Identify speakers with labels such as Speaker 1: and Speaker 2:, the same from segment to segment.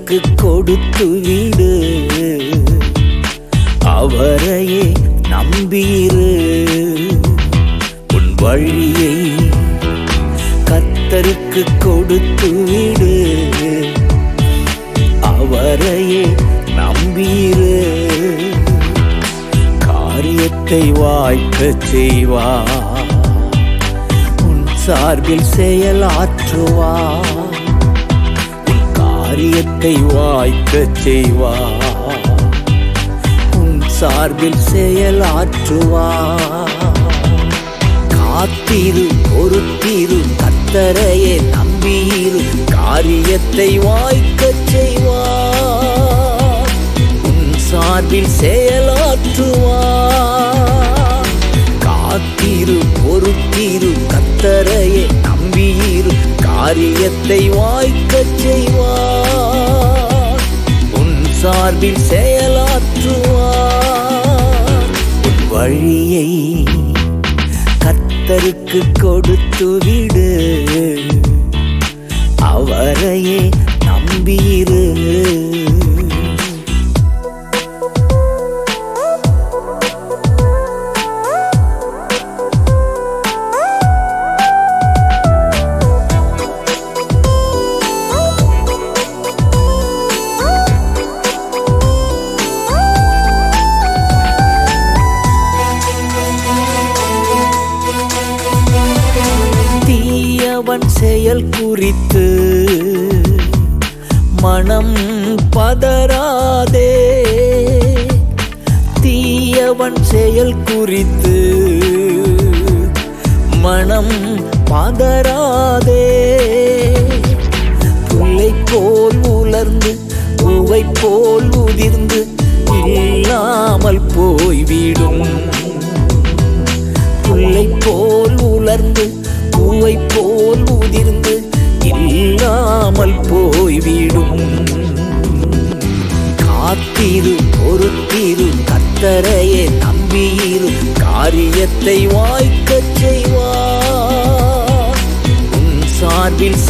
Speaker 1: கர்த்தருக்கு கொடுத்து விடு அவரையே நம்பியிரு உன் வழியை கர்த்தருக்கு கொடுத்து விடு அவரையே நம்பியிரு காரியத்தை வாய்க்கச் செய்வார் உன் சார்பில் செயலாற்றுவார் உன் காரியத்தை வாய்க்கச் செய்வார் உன் சார்பில் செயலாற்றுவார் காத்திரு பொறுத்திரு கத்தரையே நம்பியிரு காரியத்தை வாய்க்கச் செய்வார் உன் சார்பில் செயலாற்றுவார் காத்திரு பொறுத்திரு கத்தரையே நம்பியிரு காரியத்தை வாய்க்கச் செய்வார் உன் சார்பில் செயலாற்றுவார் உன் வழியை கர்த்தருக்கு கொடுத்து விடு அவரையே நம்பியிரு தீயவன் செயல் குறித்து மனம் பதறாதே தீயவன் செயல் குறித்து மனம் பதறாதே புல்லை போல் உலர்ந்து பூவை போல் உதிர்ந்து இல்லாமல் போய்விடும் புல்லை போல் உலர்ந்து பூவை போல் உதிர்ந்து இல்லாமல் போய்விடும் காத்திரு பொறுத்திரு கத்தரையே நம்பியிரு காரியத்தை வாய்க்கச் செய்வார் உன் சார்பில்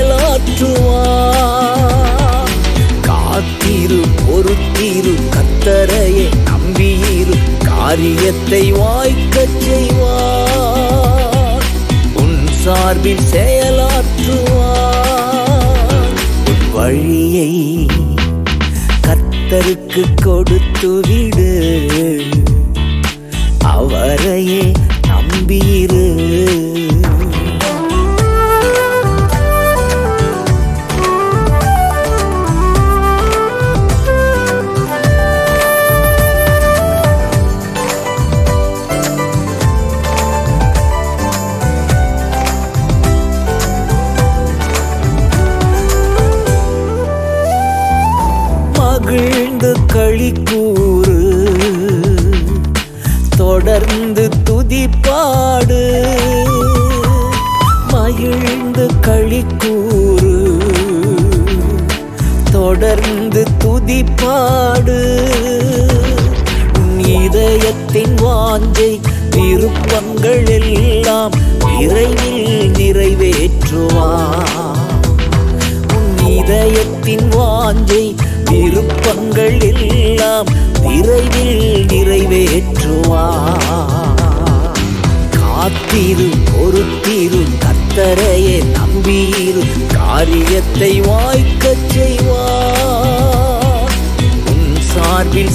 Speaker 1: செயலாற்றுவார் காத்திரு பொறுத்திரு கத்தரையே நம்பியிரு காரியத்தை வாய்க்கச் செய்வார் உன் சார்பில் செயலாற்றுவார் உன் வழியை கர்த்தருக்கு கொடுத்து விடு அவரையே நம்பியிரு மகிழ்ந்து களி கூறு தொடர்ந்து துதிப்பாடு மகிழ்ந்து களி கூறு தொடர்ந்து துதிப்பாடு உன் இதயத்தின் வாஞ்சை விருப்பங்கள் எல்லாம் விரைவில் நிறைவேற்றுவார் உன் இதயத்தின் வாஞ்சை விருப்பங்கள் எல்லாம் விரைவில் நிறைவேற்றுவார் காத்திரு பொறுத்திரு கத்தரையே நம்பியிரு காரியத்தை வாய்க்கச் செய்வார் உன் சார்பில்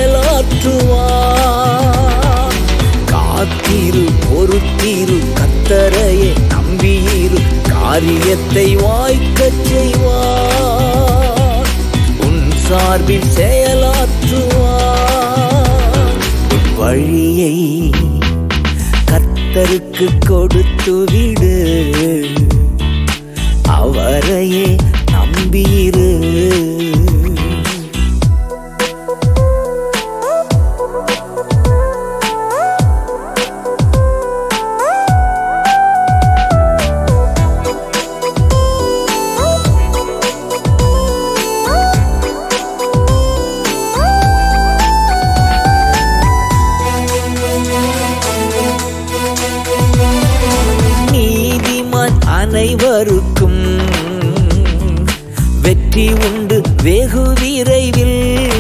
Speaker 1: செயலாற்றுவார் காத்திரு பொறுத்திரு கத்தரையே நம்பியிரு காரியத்தை வாய்க்கச் செய்வார் உன் சார்பில் செயலாற்றுவார் உன் வழியை கர்த்தருக்கு கொடுத்து விடு அவரையே நம்பியிரு நீதிமான் அனைவருக்கும் வெற்றி உண்டு வெகு விரைவில்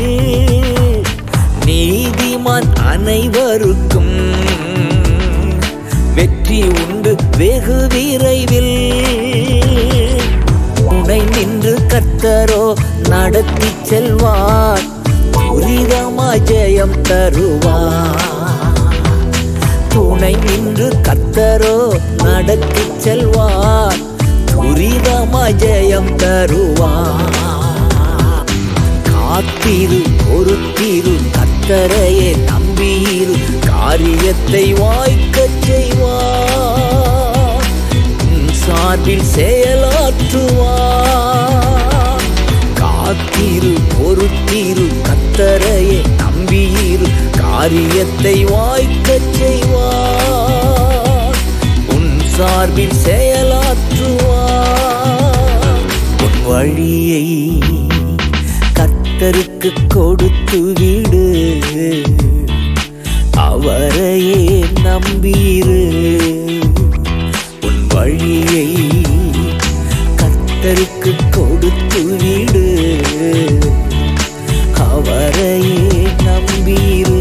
Speaker 1: நீதிமான் அனைவருக்கும் வெற்றி உண்டு வெகு விரைவில் துணை நின்று கர்த்தரோ நடத்தி செல்வார் துரிதமாய் ஜெயம் தருவார் துணை நின்று கர்த்தரோ நடத்தி செல்வார் துரிதமாய் ஜெயம் தருவார் காத்திரு பொறுத்திரு கத்தரையே நம்பியிரு காரியத்தை வாய்க்கச் செய்வார் உன் சார்பில் செயலாற்றுவார் காத்திரு பொறுத்திரு கத்தரையே நம்பியிரு காரியத்தை வாய்க்கச் செய்வார் உன் சார்பில் செயலாற்றுவார் உன் வழியை கர்த்தருக்கு கொடுத்து விடு அவரையே நம்பியிரு உன் வழியை கர்த்தருக்கு கொடுத்து விடு அவரையே நம்பியிரு